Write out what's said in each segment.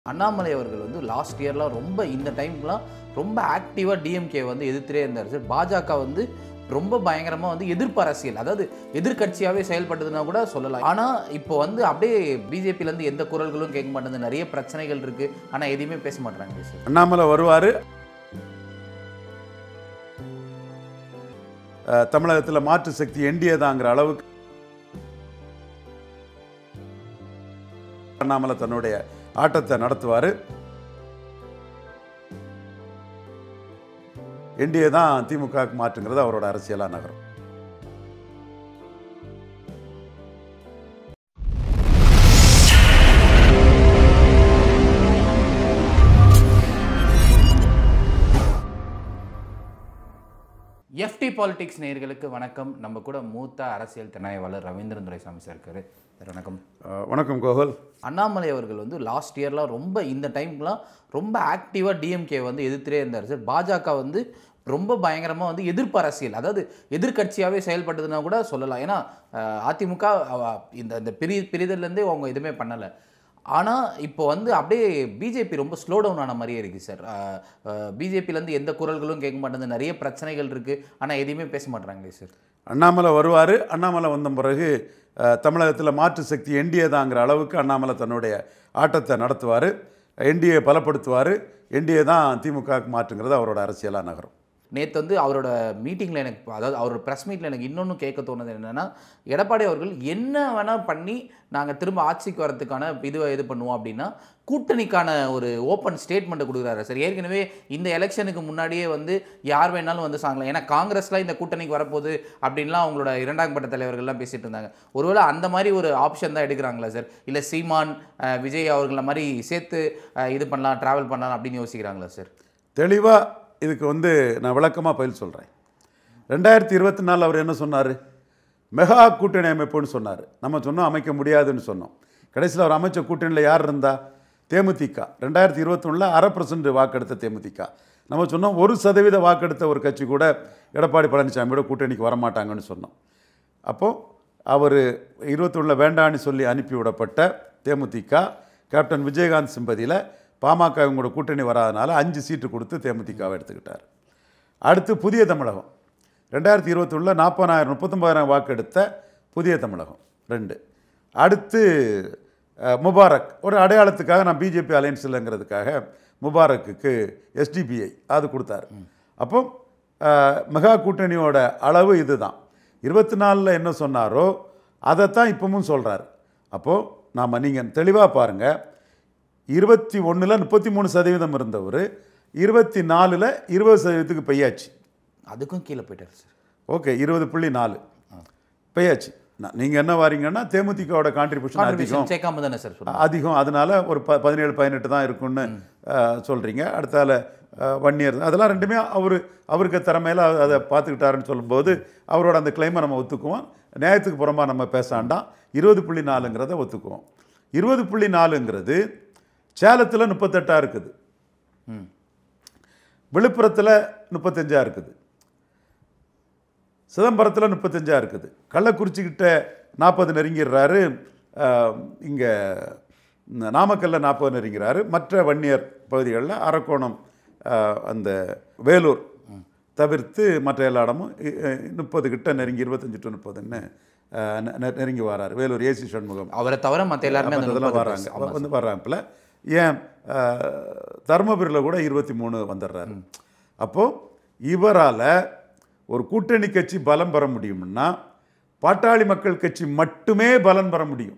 அண்ணாமலை அவர்கள் வந்து லாஸ்ட் இயர்லாம் ரொம்ப இந்த டைம்லாம் ரொம்ப ஆக்டிவாக டிஎம்கே வந்து எதிர்த்துட்டே இருந்தார் சார் பாஜக வந்து ரொம்ப பயங்கரமாக வந்து எதிர்ப்பு அரசியல் அதாவது எதிர்க்கட்சியாகவே செயல்பட்டதுன்னா கூட சொல்லலாம் ஆனால் இப்போ வந்து அப்படியே பிஜேபியிலேருந்து எந்த குரல்களும் கேட்க மாட்டேங்குது நிறைய பிரச்சனைகள் இருக்குது ஆனால் எதையுமே பேச மாட்டாங்க சார் அண்ணாமலை வருவார் தமிழகத்தில் மாற்று சக்தி என்டிஏதாங்கிற அளவுக்கு அண்ணாமலை தன்னுடைய ஆட்டத்தை நடத்துவார் என்டிஏ தான் திமுகவுக்கு மாற்றுங்கிறது அவரோட அரசியலாக நகரும் எஃப்டி பாலிடிக்ஸ் நேயர்களுக்கு வணக்கம் நம்ம கூட மூத்த அரசியல் திறனாய்வாளர் ரவீந்திரன் துரைசாமி சார் இருக்காரு சார் வணக்கம் அஹ், வணக்கம் கோகுல் அண்ணாமலை அவர்கள் வந்து லாஸ்ட் இயர்லாம் ரொம்ப இந்த டைம்லாம் ரொம்ப ஆக்டிவாக டிஎம்கே வந்து எதிர்த்துட்டே இருந்தார் சார் பாஜக வந்து ரொம்ப பயங்கரமாக வந்து எதிர்ப்பு அரசியல் அதாவது எதிர்க்கட்சியாகவே செயல்பட்டதுன்னா கூட சொல்லலாம் ஏன்னா அஹ், அதிமுக அவ- இந்த இந்த பிரி பிரிதல்லேருந்தே அவங்க எதுவுமே பண்ணலை ஆனால் இப்போ வந்து அப்படியே பிஜேபி ரொம்ப ஸ்லோ டவுன் ஆன மாதிரியே இருக்குது சார் பிஜேபியிலேருந்து எந்த குரல்களும் கேட்க மாட்டேங்குது நிறைய பிரச்சனைகள் இருக்குது ஆனால் எதையுமே பேச மாட்டாங்களே சார் அண்ணாமலை வருவார் அண்ணாமலை வந்த பிறகு அஹ், தமிழகத்தில் மாற்று சக்தி என்டிஏ தாங்கிற அளவுக்கு அண்ணாமலை தன்னுடைய ஆட்டத்தை நடத்துவார் என்டிஏ பலப்படுத்துவார் என்டிஏ தான் திமுகவுக்கு மாற்றுங்கிறது அவரோட அரசியலாக நகரும் நேற்று வந்து அவரோட மீட்டிங்கில் எனக்கு அதாவது அவரோட ப்ரெஸ் மீட்டில் எனக்கு இன்னொன்று கேட்க தோணுது என்னென்னா எடப்பாடி அவர்கள் என்ன வேணால் பண்ணி நாங்கள் திரும்ப ஆட்சிக்கு வரதுக்கான இது இது பண்ணுவோம் அப்படின்னா கூட்டணிக்கான ஒரு ஓப்பன் ஸ்டேட்மெண்ட்டை கொடுக்குறாரு சார் ஏற்கனவே இந்த எலெக்ஷனுக்கு முன்னாடியே வந்து யார் வேணாலும் வந்து சாங்கலாம் ஏன்னா காங்கிரஸ்லாம் இந்த கூட்டணிக்கு வரப்போகுது அப்படின்லாம் அவங்களோட இரண்டாம் பட்ட தலைவர்கள்லாம் பேசிட்டு இருந்தாங்க ஒருவேளை அந்த மாதிரி ஒரு ஆப்ஷன் தான் எடுக்கிறாங்களா சார் இல்லை சீமான் அஹ், விஜய் அவர்கள மாதிரி சேர்த்து அஹ், இது பண்ணலாம் ட்ராவல் பண்ணலாம் அப்படின்னு யோசிக்கிறாங்களா சார் தெளிவாக இதுக்கு வந்து நான் விளக்கமாக பதில் சொல்கிறேன் ரெண்டாயிரத்தி இருபத்தி நாலு அவர் என்ன சொன்னார் மெகா கூட்டணி அமைப்புன்னு சொன்னார் நம்ம சொன்னோம் அமைக்க முடியாதுன்னு சொன்னோம் கடைசியில் அவர் அமைச்ச கூட்டணியில் யார் இருந்தா தேமுதிக ரெண்டாயிரத்தி இருபத்தொன்னில் அரை பர்சன்ட் வாக்கெடுத்த தேமுதிக நம்ம சொன்னோம் ஒரு சதவீத வாக்கெடுத்த ஒரு கட்சி கூட எடப்பாடி பழனிசாமியோட கூட்டணிக்கு வரமாட்டாங்கன்னு சொன்னோம் அப்போது அவர் இருபத்தொன்னில் வேண்டான்னு சொல்லி அனுப்பிவிடப்பட்ட தேமுதிக கேப்டன் விஜயகாந்த் சிம்பதியில் பாமக இவங்களோட கூட்டணி வராதனால அஞ்சு சீட்டு கொடுத்து தேமுதிகவை எடுத்துக்கிட்டார் அடுத்து புதிய தமிழகம் ரெண்டாயிரத்தி இருபத்தொன்னில் நாற்பதாயிரம் முப்பத்தொம்பதாயிரம் வாக்கு எடுத்த புதிய தமிழகம் ரெண்டு அடுத்து அஹ், முபாரக் ஒரு அடையாளத்துக்காக நான் பிஜேபி அலையன்ஸ் இல்லைங்கிறதுக்காக முபாரக்குக்கு எஸ்டிபிஐ அது கொடுத்தாரு அப்போ அஹ், மெகா கூட்டணியோட அளவு இதுதான் இருபத்தி நாலில் என்ன சொன்னாரோ அதைத்தான் இப்பவும் சொல்கிறார் அப்போது நாம் நீங்கள் தெளிவாக பாருங்கள் இருபத்தி ஒன்றில் முப்பத்தி மூணு சதவீதம் இருந்தவர் இருபத்தி நாலில் இருபது சதவீதத்துக்கு பெய்யாச்சு அதுக்கும் கீழே போயிட்டார் சார் ஓகே இருபது புள்ளி நாலு பெய்யாச்சு நீங்கள் என்ன வாரீங்கன்னா தேமுதிகவோட கான்ட்ரிபியூஷன் அதிகம் கான்ட்ரிபியூஷன் சேர்க்காம தானே சார் சொல்லுங்க அதிகம் அதனால ஒரு ப பதினேழு பதினெட்டு தான் இருக்கும்னு அஹ், சொல்றீங்க அடுத்தால ஒன் இயர் அதெல்லாம் ரெண்டுமே அவர் அவருக்கு திறமையில அ- அதை பார்த்துக்கிட்டாருன்னு சொல்லும்போது அவரோட அந்த கிளைமை நம்ம ஒத்துக்குவோம் நியாயத்துக்கு புறம்பா நம்ம பேசாண்டாம் இருபது புள்ளி நாலுங்கிறத ஒத்துக்குவோம் இருபது புள்ளி நாலுங்கிறது சேலத்தில் முப்பத்தெட்டா இருக்குது ம் விழுப்புரத்தில் முப்பத்தஞ்சா இருக்குது சிதம்பரத்தில் முப்பத்தஞ்சா இருக்குது கள்ளக்குறிச்சிக்கிட்ட நாற்பது நெருங்கிடுறாரு இங்கே நாமக்கல்ல நாற்பது நெருங்கிறாரு மற்ற வன்னியர் பகுதிகளில் அரக்கோணம் அஹ், அந்த வேலூர் தவிர்த்து மற்ற எல்லா இடமும் இ- இ- முப்பது கிட்ட நெருங்கி இருபத்தஞ்சு டு முப்பதுன்னு அஹ், நெ- நெ- நெருங்கி வராரு வேலூர் ஏசி சண்முகம் அவரை தவிர மற்ற எல்லாருமே அந்த மற்றதெல்லாம் 30 வர்றாங்க ஆமா வந்து வர்றாங்கல ஏன் தருமபுரியில் கூட இருபத்தி மூணு வந்துடுறாரு அப்போது இவரால் ஒரு கூட்டணி கட்சி பலம் பெற முடியும்னா பாட்டாளி மக்கள் கட்சி மட்டுமே பலம் பெற முடியும்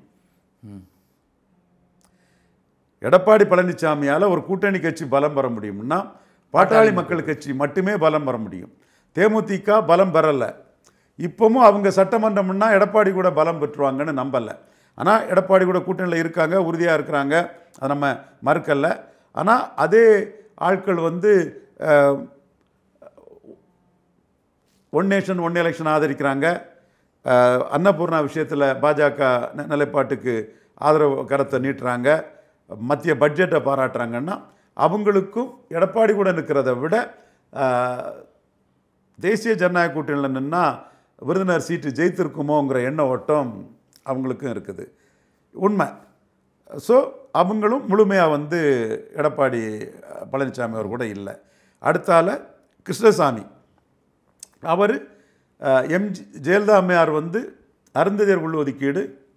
எடப்பாடி பழனிசாமியால் ஒரு கூட்டணி கட்சி பலம் பெற முடியும்னா பாட்டாளி மக்கள் கட்சி மட்டுமே பலம் பெற முடியும் தேமுதிக பலம் பெறலை இப்போவும் அவங்க சட்டமன்றம்னா எடப்பாடி கூட பலம் பெற்றுவாங்கன்னு நம்பலை ஆனால் எடப்பாடி கூட கூட்டணியில் இருக்காங்க உறுதியாக இருக்கிறாங்க அதை நம்ம மறுக்கல ஆனால் அதே ஆட்கள் வந்து அஹ், ஒன் நேஷன் ஒன் எலெக்ஷன் ஆதரிக்கிறாங்க அஹ், அன்னபூர்ணா விஷயத்தில் பாஜக நி- நிலைப்பாட்டுக்கு ஆதரவு கரத்தை நீட்டுறாங்க மத்திய பட்ஜெட்டை பாராட்டுறாங்கன்னா அவங்களுக்கும் எடப்பாடி கூட நிற்கிறத விட அஹ், தேசிய ஜனநாயக கூட்டணியில் நின்னா விருதுநகர் சீட்டு ஜெயித்திருக்குமோங்கிற எண்ண ஓட்டம் அவங்களுக்கும் இருக்குது உண்மை ஸோ அவங்களும் முழுமையாக வந்து எடப்பாடி அஹ், பழனிசாமி அவர் கூட இல்லை அடுத்தால கிருஷ்ணசாமி அவர் எம் ஜெயலலிதா அம்மையார் வந்து அருந்ததியர் உள்ஒதுக்கீடு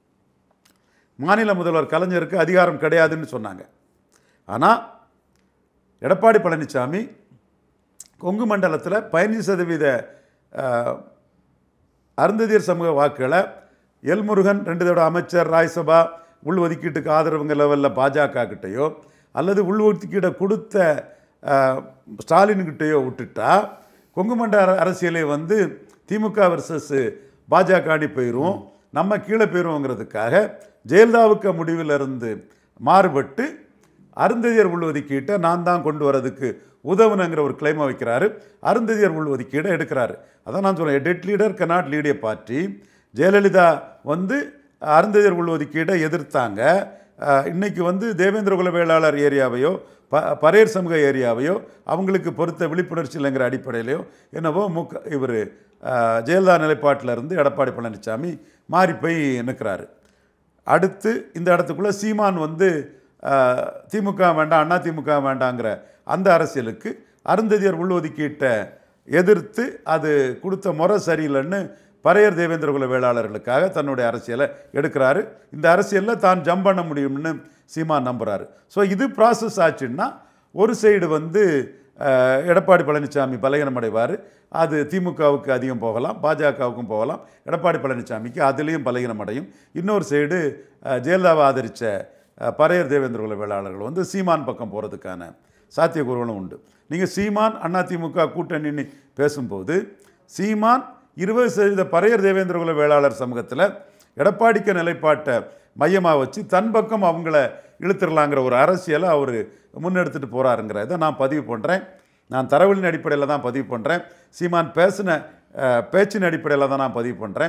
மாநில முதல்வர் கலைஞருக்கு அதிகாரம் கிடையாதுன்னு சொன்னாங்க ஆனால் எடப்பாடி பழனிசாமி கொங்கு மண்டலத்தில் பதினஞ்சு சதவீத அஹ், அருந்ததியர் சமூக வாக்குகளை எல்முருகன் ரெண்டு தடவை அமைச்சர் ராஜ்சபா உள்ஒதுக்கீட்டுக்கு ஆதரவுங்க லெவலில் பாஜக கிட்டேயோ அல்லது உள்ஒதுக்கீடை கொடுத்த அஹ், ஸ்டாலின்கிட்டேயோ விட்டுட்டா கொங்கு மண்டல அரசியலை வந்து திமுக வர்சஸ் பாஜக அணி போயிரும் நம்ம கீழே போயிருவோங்கிறதுக்காக ஜெயலலிதாவுக்கு முடிவில் இருந்து மாறுபட்டு அருந்ததியர் உள்ஒதுக்கீட்டை நான் தான் கொண்டு வரதுக்கு உதவுனங்கிற ஒரு கிளைமை வைக்கிறாரு அருந்ததியர் உள்ஒதுக்கீடை எடுக்கிறாரு அதான் நான் சொல்றேன் dead leader cannot lead a party Jayalalithaa வந்து அருந்ததியர் உள்ஒதுக்கீடை எதிர்த்தாங்க அஹ், இன்னைக்கு வந்து தேவேந்திர குல வேளாளர் ஏரியாவையோ ப பரையர் சமூக ஏரியாவையோ அவங்களுக்கு பொறுத்த விழிப்புணர்ச்சி இல்லைங்கிற அடிப்படையிலையோ என்னவோ முக இவர் ஜெயலலிதா நிலைப்பாட்டில் இருந்து எடப்பாடி பழனிசாமி மாறி போய் நிற்கிறாரு அடுத்து இந்த இடத்துக்குள்ள சீமான் வந்து அஹ், திமுக வேண்டாம் அண்ணா திமுக வேண்டாங்கிற அந்த அரசியலுக்கு அருந்ததியர் உள்ஒதுக்கீட்டை எதிர்த்து அது கொடுத்த முறை சரியில்லைன்னு பறையர் தேவேந்திர குல வேளாளர்களுக்காக தன்னுடைய அரசியலை எடுக்கிறாரு இந்த அரசியலில் தான் ஜம்ப் பண்ண முடியும்னு சீமான் நம்புறாரு ஸோ இது ப்ராசஸ் ஆச்சுன்னா ஒரு சைடு வந்து அஹ், எடப்பாடி பழனிசாமி பலகீனமடைவார் அது திமுகவுக்கு அதிகம் போகலாம் பாஜகவுக்கும் போகலாம் எடப்பாடி பழனிசாமிக்கு அதுலேயும் பலகீனம் அடையும் இன்னொரு சைடு அஹ், ஜெயலலிதாவை ஆதரித்த அஹ், பறையர் தேவேந்திர குல வேளாளர்கள் வந்து சீமான் பக்கம் போகிறதுக்கான சாத்தியக்கூறுகளும் உண்டு நீங்கள் சீமான் அதிமுக கூட்டணின்னு பேசும்போது சீமான் இருபது சதவீத பறையர் தேவேந்திர குல வேளாளர் சமூகத்தில் எடப்பாடிக்க நிலைப்பாட்டை மையமாக வச்சு தன் பக்கம் அவங்கள இழுத்துடலாங்கிற ஒரு அரசியலை அவர் முன்னெடுத்துட்டு போகிறாருங்கிறத நான் பதிவு பண்ணுறேன் நான் தரவுகளின் அடிப்படையில் தான் பதிவு பண்ணுறேன் சீமான் பேசின அஹ், பேச்சின் அடிப்படையில் தான் நான் பதிவு பண்ணுறேன்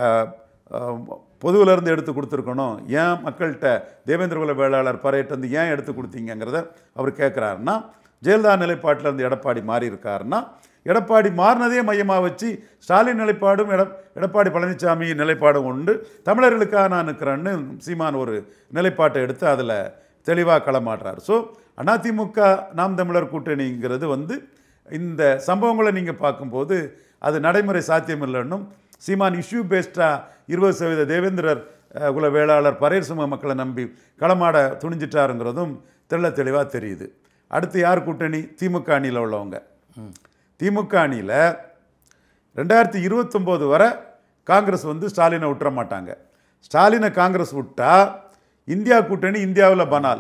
பொதுவில் இருந்து எடுத்து கொடுத்துருக்கணும் ஏன் மக்கள்கிட்ட தேவேந்திர குல வேளாளர் பறையிட்டு வந்து ஏன் எடுத்து கொடுத்தீங்கங்கிறத அவர் கேட்குறாருன்னா ஜெயலலிதா நிலைப்பாட்டில் இருந்து எடப்பாடி மாறி இருக்காருன்னா எடப்பாடி மாறினதே மையமாக வச்சு ஸ்டாலின் நிலைப்பாடும் எட எடப்பாடி பழனிசாமி நிலைப்பாடும் உண்டு தமிழர்களுக்காக நான் நிற்கிறேன்னு சீமான் ஒரு நிலைப்பாட்டை எடுத்து அதில் தெளிவாக களமாடுறார் ஸோ அதிமுக நாம் தமிழர் கூட்டணிங்கிறது வந்து இந்த சம்பவங்களை நீங்கள் பார்க்கும்போது அது நடைமுறை சாத்தியமில்லைன்னும் சீமான் இஷ்யூ பேஸ்டாக இருபது சதவீத தேவேந்திரர் அஹ், குல வேளாளர் பரையர் சமூக மக்களை நம்பி களமாட துணிஞ்சிட்டாருங்கிறதும் தெள்ள தெளிவாக தெரியுது அடுத்து யார் கூட்டணி திமுக அணியில் உள்ளவங்க திமுக அணியில் ரெண்டாயிரத்தி இருபத்தொம்போது வரை காங்கிரஸ் வந்து ஸ்டாலினை விட்டுற மாட்டாங்க ஸ்டாலினை காங்கிரஸ் விட்டா இந்தியா கூட்டணி இந்தியாவில் பனால்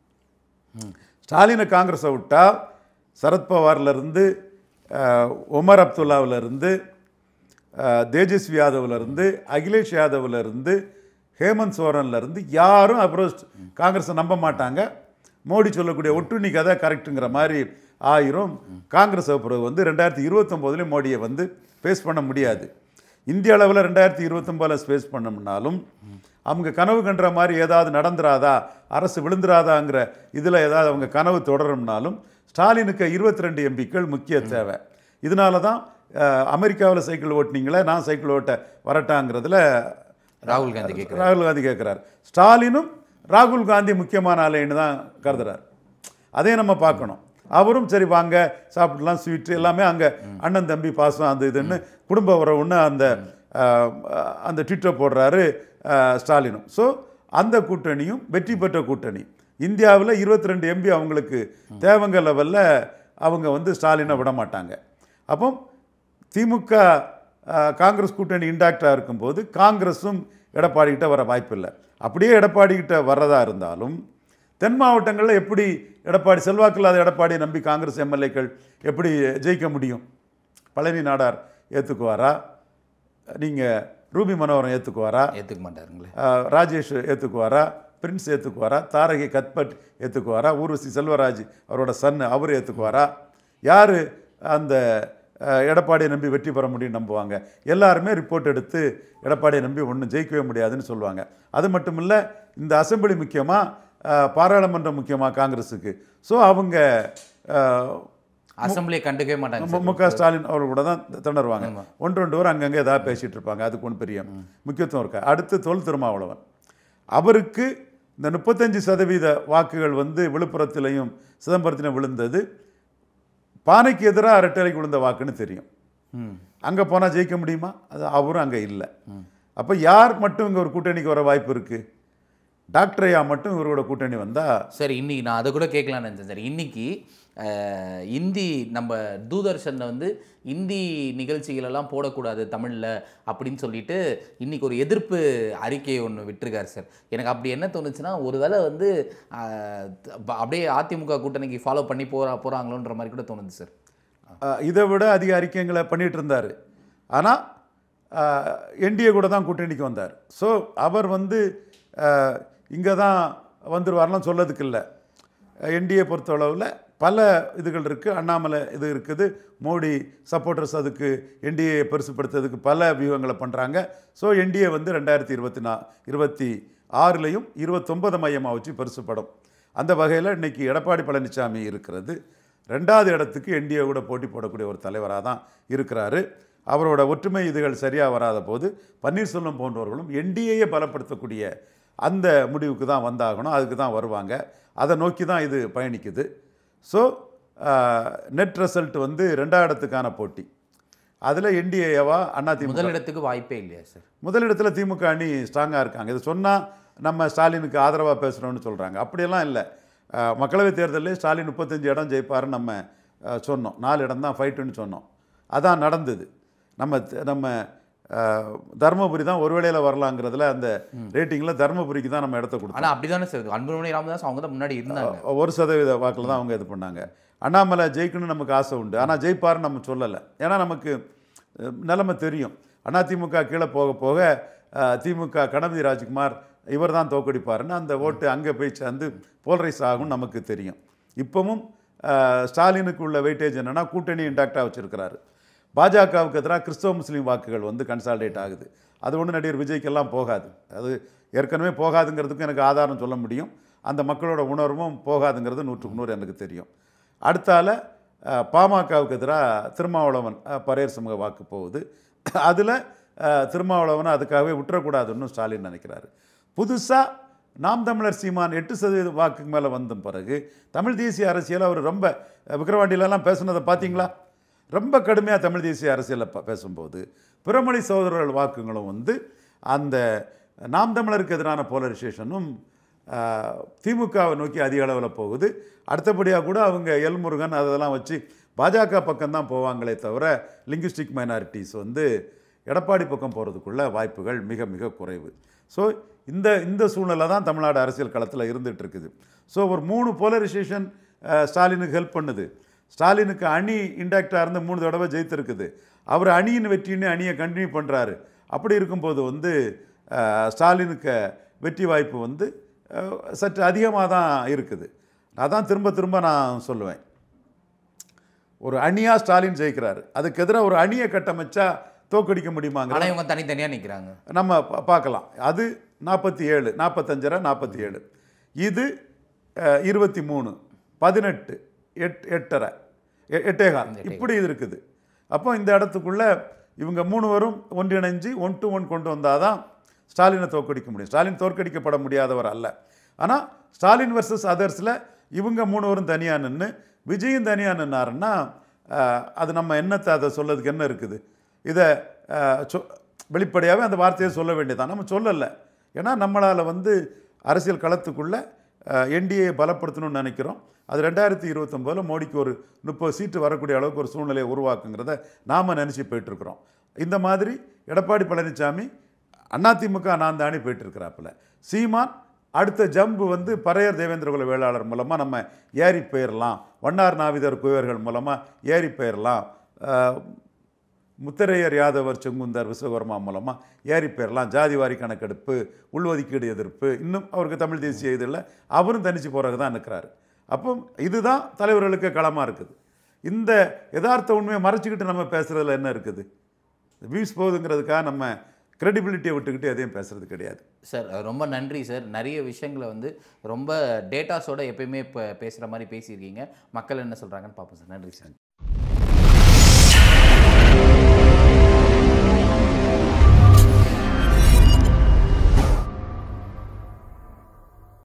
ஸ்டாலினை காங்கிரஸை விட்டா சரத்பவார்லேருந்து ஒமர் அப்துல்லாவிலேருந்து தேஜஸ்வி யாதவ்லேருந்து அகிலேஷ் யாதவ்லேருந்து ஹேமந்த் சோரன்லேருந்து யாரும் அப்புறம் காங்கிரஸை நம்ப மாட்டாங்க மோடி சொல்லக்கூடிய ஒட்டுண்ணி கதை கரெக்டுங்கிற மாதிரி ஆயிரும் காங்கிரஸ் பிறகு வந்து ரெண்டாயிரத்தி இருபத்தொம்போதுலேயும் மோடியை வந்து ஃபேஸ் பண்ண முடியாது இந்திய அளவில் ரெண்டாயிரத்தி இருபத்தொம்போதில் ஸ்பேஸ் பண்ணோம்னாலும் அவங்க கனவு கன்ற மாதிரி ஏதாவது நடந்துராதா அரசு விழுந்துராதாங்கிற இதில் ஏதாவது அவங்க கனவு தொடரும்னாலும் ஸ்டாலினுக்கு இருபத்தி ரெண்டு எம்பிக்கள் முக்கிய தேவை இதனால தான் அமெரிக்காவில் சைக்கிள் ஓட்டினீங்களே நான் சைக்கிள் ஓட்ட வரட்டாங்கிறதுல ராகுல் காந்தி கேட்குறாரு ராகுல் காந்தி கேட்குறாரு ஸ்டாலினும் ராகுல் காந்தி முக்கியமான ஆளுன்னு தான் கருதுறாரு அதையும் நம்ம பார்க்கணும் அவரும் சரி வாங்க சாப்பிடலாம் ஸ்வீட்டு எல்லாமே அங்கே அண்ணன் தம்பி பாசம் அந்த இதுன்னு குடும்ப உறவுன்னு அந்த அஹ், அந்த ட்விட்டர் போடுறாரு அஹ், ஸ்டாலினும் ஸோ அந்த கூட்டணியும் வெற்றி பெற்ற கூட்டணி இந்தியாவில் இருபத்தி ரெண்டு எம்பி அவங்களுக்கு தேவங்க லெவலில் அவங்க வந்து ஸ்டாலினை விட மாட்டாங்க அப்போ திமுக அஹ், காங்கிரஸ் கூட்டணி இன்டாக்டாக இருக்கும்போது காங்கிரஸும் எடப்பாடி கிட்ட வர வாய்ப்பில்லை அப்படியே எடப்பாடி கிட்ட வர்றதா இருந்தாலும் தென் மாவட்டங்களில் எப்படி எடப்பாடி செல்வாக்கில்லாத எடப்பாடியை நம்பி காங்கிரஸ் எம்எல்ஏக்கள் எப்படி ஜெயிக்க முடியும் பழனி நாடார் ஏற்றுக்குவாரா நீங்கள் ரூபி மனோகரன் ஏற்றுக்குவாரா ஏற்றுக்க மாட்டாருங்களே அஹ், ராஜேஷ் ஏற்றுக்குவாரா பிரின்ஸ் ஏற்றுக்குவாரா தாரகி கத்பட் ஏற்றுக்குவாரா ஊர்வசி செல்வராஜ் அவரோட சன் அவர் ஏற்றுக்குவாரா யார் அந்த அஹ், எடப்பாடியை நம்பி வெற்றி பெற முடியும் நம்புவாங்க எல்லாருமே ரிப்போர்ட் எடுத்து எடப்பாடியை நம்பி ஒன்றும் ஜெயிக்கவே முடியாதுன்னு சொல்லுவாங்க அது மட்டும் இல்லை இந்த அசெம்பிளி முக்கியமாக பாராளுமன்றம் முக்கியமாக காங்கிரஸுக்கு ஸோ அவங்க அஹ், அசம்பிளியை கண்டுக்கவே மாட்டாங்க மு- மு க ஸ்டாலின் அவர்கள் கூட தான் தி- திணறுவாங்க ஒன்று ரெண்டு பேர் அங்கங்கே ஏதாவது பேசிகிட்டு இருப்பாங்க அதுக்கு ஒன்றும் பெரிய முக்கியத்துவம் இருக்கா அடுத்து தொல் திருமாவளவன் அவருக்கு இந்த முப்பத்தஞ்சு சதவீத வாக்குகள் வந்து விழுப்புரத்திலையும் சிதம்பரத்திலும் விழுந்தது பானைக்கு எதிராக அரட்டலைக்கு விழுந்த வாக்குன்னு தெரியும் ம் அங்கே போனால் ஜெயிக்க முடியுமா அது அவரும் அங்கே இல்லை அப்போ யார் மட்டும் இங்கே ஒரு கூட்டணிக்கு வர வாய்ப்பு இருக்குது டாக்டர் ஐயா மட்டும் இவரோட கூட்டணி வந்தால் சரி இன்னைக்கு நான் அதை கூட கேட்கலான்னு நினச்சேன் சார் இன்னைக்கு அஹ், இந்தி நம்ம தூதர்ஷனில் வந்து இந்தி நிகழ்ச்சிகளெல்லாம் போடக்கூடாது தமிழில் அப்படின்னு சொல்லிட்டு இன்னைக்கு ஒரு எதிர்ப்பு அறிக்கையை ஒன்று விட்டிருக்காரு சார் எனக்கு அப்படி என்ன தோணுச்சுன்னா ஒருவேளை வந்து அஹ், அப்ப- அப்படியே அதிமுக கூட்டணிக்கு ஃபாலோ பண்ணி போகிறா போகிறாங்களோன்ற மாதிரி கூட தோணுது சார் அஹ், இதை விட அதிக அறிக்கைங்களை பண்ணிட்டு இருந்தார் ஆனால் என்டிஏ கூட தான் கூட்டணிக்கு வந்தார் ஸோ அவர் வந்து இங்கே தான் வந்துருவார்லாம் சொல்லதுக்கு இல்லை என்டிஏ பொறுத்தளவில் பல இதுகள் இருக்குது அண்ணாமலை இது இருக்குது மோடி சப்போர்ட்டர்ஸ் அதுக்கு என்டிஏ பெருசுப்படுத்துறதுக்கு பல வியூகங்களை பண்ணுறாங்க ஸோ என்டிஏ வந்து ரெண்டாயிரத்தி இருபத்தி நா இருபத்தி ஆறுலையும் இருபத்தொன்பது மையமாக வச்சு பெருசுப்படும் அந்த வகையில் இன்னைக்கு எடப்பாடி பழனிசாமி இருக்கிறது ரெண்டாவது இடத்துக்கு என்டிஏ கூட போட்டி போடக்கூடிய ஒரு தலைவராக தான் இருக்கிறாரு அவரோட ஒற்றுமை இதுகள் சரியாக வராத போது பன்னீர்செல்வம் போன்றவர்களும் என்டிஏயை பலப்படுத்தக்கூடிய அந்த முடிவுக்கு தான் வந்தாகணும் அதுக்கு தான் வருவாங்க அதை நோக்கி தான் இது பயணிக்குது ஸோ நெட் ரிசல்ட் வந்து ரெண்டாவது இடத்துக்கான போட்டி அதில் என்டிஏவா அதிமுக முதலிடத்துக்கு வாய்ப்பே இல்லையா சார் முதலிடத்தில் திமுக அணி ஸ்ட்ராங்காக இருக்காங்க இது சொன்னால் நம்ம ஸ்டாலினுக்கு ஆதரவாக பேசுகிறோம்னு சொல்கிறாங்க அப்படியெல்லாம் இல்லை அஹ், மக்களவைத் தேர்தலில் ஸ்டாலின் முப்பத்தஞ்சு இடம் ஜெயிப்பாருன்னு நம்ம அஹ், சொன்னோம் நாலு இடம் தான் ஃபைட்டுன்னு சொன்னோம் அதான் நடந்தது நம்ம த- நம்ம அஹ், தருமபுரி தான் ஒரு வேளையில் வரலாங்கிறதுல அந்த ரேட்டிங்கில் தருமபுரிக்கு தான் நம்ம இடத்த கொடுத்தோம் ஆனால் அப்படி தானே சார் அன்புமணி ராமதாஸ் அவங்க தான் முன்னாடி இருந்தாங்க ஒரு சதவீத வாக்கில் தான் அவங்க இது பண்ணாங்க அண்ணாமலை ஜெயிக்கணும்னு நமக்கு ஆசை உண்டு ஆனால் ஜெயிப்பாருன்னு நம்ம சொல்லலை ஏன்னா நமக்கு அஹ், நிலைமை தெரியும் அதிமுக கீழே போக போக அஹ், திமுக கணபதி ராஜ்குமார் இவர் தான் தோக்கடிப்பாருன்னு அந்த ஓட்டு அங்கே போய் சேர்ந்து போல்ரைஸ் ஆகும் நமக்கு தெரியும் இப்போவும் அஹ், ஸ்டாலினுக்கு உள்ள வெயிட்டேஜ் என்னன்னா கூட்டணி இன்டாக்டாக வச்சிருக்கிறாரு பாஜகவுக்கு எதிராக கிறிஸ்தவ முஸ்லீம் வாக்குகள் வந்து கன்சால்டேட் ஆகுது அது ஒன்றும் நடிகர் விஜய்க்கெல்லாம் போகாது அது ஏற்கனவே போகாதுங்கிறதுக்கு எனக்கு ஆதாரம் சொல்ல முடியும் அந்த மக்களோட உணர்வும் போகாதுங்கிறது நூற்றுக்கு நூறு எனக்கு தெரியும் அடுத்தால அஹ், பாமகவுக்கு எதிராக திருமாவளவன் அஹ், பரையர் சமூக வாக்கு போகுது அதில் திருமாவளவனை அதுக்காகவே விட்டுறக்கூடாதுன்னு ஸ்டாலின் நினைக்கிறாரு புதுசாக நாம் தமிழர் சீமான் எட்டு சதவீத வாக்குக்கு மேலே வந்த பிறகு தமிழ் தேசிய அரசியல் அவர் ரொம்ப அஹ், விக்கிரவாண்டியிலலாம் பேசுனதை பார்த்தீங்களா ரொம்ப கடுமையாக தமிழ் தேசிய அரசியலில் ப- பேசும்போது பிறமொழி சகோதரர்கள் வாக்குங்களும் வந்து அந்த நாம் தமிழருக்கு எதிரான போலரைசேஷனும் திமுகவை நோக்கி அதிக அளவில் போகுது அடுத்தபடியாக கூட அவங்க எல்முருகன் அதெல்லாம் வச்சு பாஜக பக்கம்தான் போவாங்களே தவிர லிங்குஸ்டிக் மைனாரிட்டிஸ் வந்து எடப்பாடி பக்கம் போகிறதுக்குள்ள வாய்ப்புகள் மிக மிக குறைவு ஸோ இந்த இந்த சூழ்நிலை தான் தமிழ்நாடு அரசியல் களத்தில் இருந்துட்டு இருக்குது ஸோ ஒரு மூணு போலரைசேஷன் ஸ்டாலினுக்கு ஹெல்ப் பண்ணுது ஸ்டாலினுக்கு அணி இன்டாக்டாக இருந்து மூணு தடவை ஜெயித்திருக்குது அவர் அணியின் வெற்றின்னு அணியை கண்டினியூ பண்ணுறாரு அப்படி இருக்கும்போது வந்து அஹ், ஸ்டாலினுக்கு வெற்றி வாய்ப்பு வந்து அஹ், சற்று அதிகமாக தான் இருக்குது அதான் திரும்ப திரும்ப நான் சொல்லுவேன் ஒரு அணியாக ஸ்டாலின் ஜெயிக்கிறாரு அதுக்கு எதிராக ஒரு அணியை கட்டமைச்சா தோக்கடிக்க முடியுமாங்கிற ஆனால் இவங்க தனித்தனியாக நிற்கிறாங்க நம்ம பா- பார்க்கலாம் அது நாற்பத்தி ஏழு நாற்பத்தஞ்சரை நாற்பத்தி ஏழு இது அஹ், இருபத்தி மூணு பதினெட்டு எட் எட்டரை எ- எட்டேகால் இப்படி இது இருக்குது அப்போ இந்த இடத்துக்குள்ள இவங்க மூணு வரும் ஒன்றிணைஞ்சு ஒன் டு ஒன் கொண்டு வந்தால் தான் ஸ்டாலினை தோற்கடிக்க முடியும் ஸ்டாலின் தோற்கடிக்கப்பட முடியாதவர் அல்ல ஆனால் ஸ்டாலின் வர்சஸ் அதர்ஸில் இவங்க மூணுவரும் தனியாக நின்று விஜயும் தனியாக நின்னாருன்னா அஹ், அது நம்ம என்னத்தை அதை சொல்லதுக்கு என்ன இருக்குது இதை அஹ், சொ வெளிப்படையாகவே அந்த வார்த்தையை சொல்ல வேண்டியதான் நம்ம சொல்லலை ஏன்னா நம்மளால் வந்து அரசியல் களத்துக்குள்ளே என்டிஏ பலப்படுத்தணும்னு நினைக்கிறோம் அது ரெண்டாயிரத்தி இருபத்தொம்போதில் மோடிக்கு ஒரு முப்பது சீட்டு வரக்கூடிய அளவுக்கு ஒரு சூழ்நிலையை உருவாக்குங்கிறத நாம் நினச்சி போயிட்டுருக்குறோம் இந்த மாதிரி எடப்பாடி பழனிசாமி அதிமுக நான் தானே போயிட்டுருக்கிறாப்புல சீமான் அடுத்த ஜம்பு வந்து பறையர் தேவேந்திரகுல வேளாளர் மூலமாக நம்ம ஏறி போயிடலாம் வண்ணார் நாவிதர் குயவர்கள் மூலமாக ஏறி போயிடலாம் அஹ், முத்தரையர் யாதவர் செங்குந்தர் விஸ்வகர்மா மூலமாக ஏறி போயிடலாம் ஜாதிவாரி கணக்கெடுப்பு உள்ஒதுக்கீடு எதிர்ப்பு இன்னும் அவருக்கு தமிழ் தேசிய இதில் அவரும் தனிச்சு போகிறதுக்கு தான் நிற்கிறாரு அப்போ இதுதான் தலைவர்களுக்கு களமாக இருக்குது இந்த யதார்த்த உண்மையை மறைச்சிக்கிட்டு நம்ம பேசுகிறதுல என்ன இருக்குது வியூஸ் போகுதுங்கிறதுக்காக நம்ம கிரெடிபிலிட்டியை விட்டுக்கிட்டு எதையும் பேசுறது கிடையாது சார் ரொம்ப நன்றி சார் நிறைய விஷயங்களை வந்து ரொம்ப டேட்டாஸோட எப்பயுமே இப்போ பேசுகிற மாதிரி பேசியிருக்கீங்க மக்கள் என்ன சொல்கிறாங்கன்னு பார்ப்போம் சார் நன்றி சார்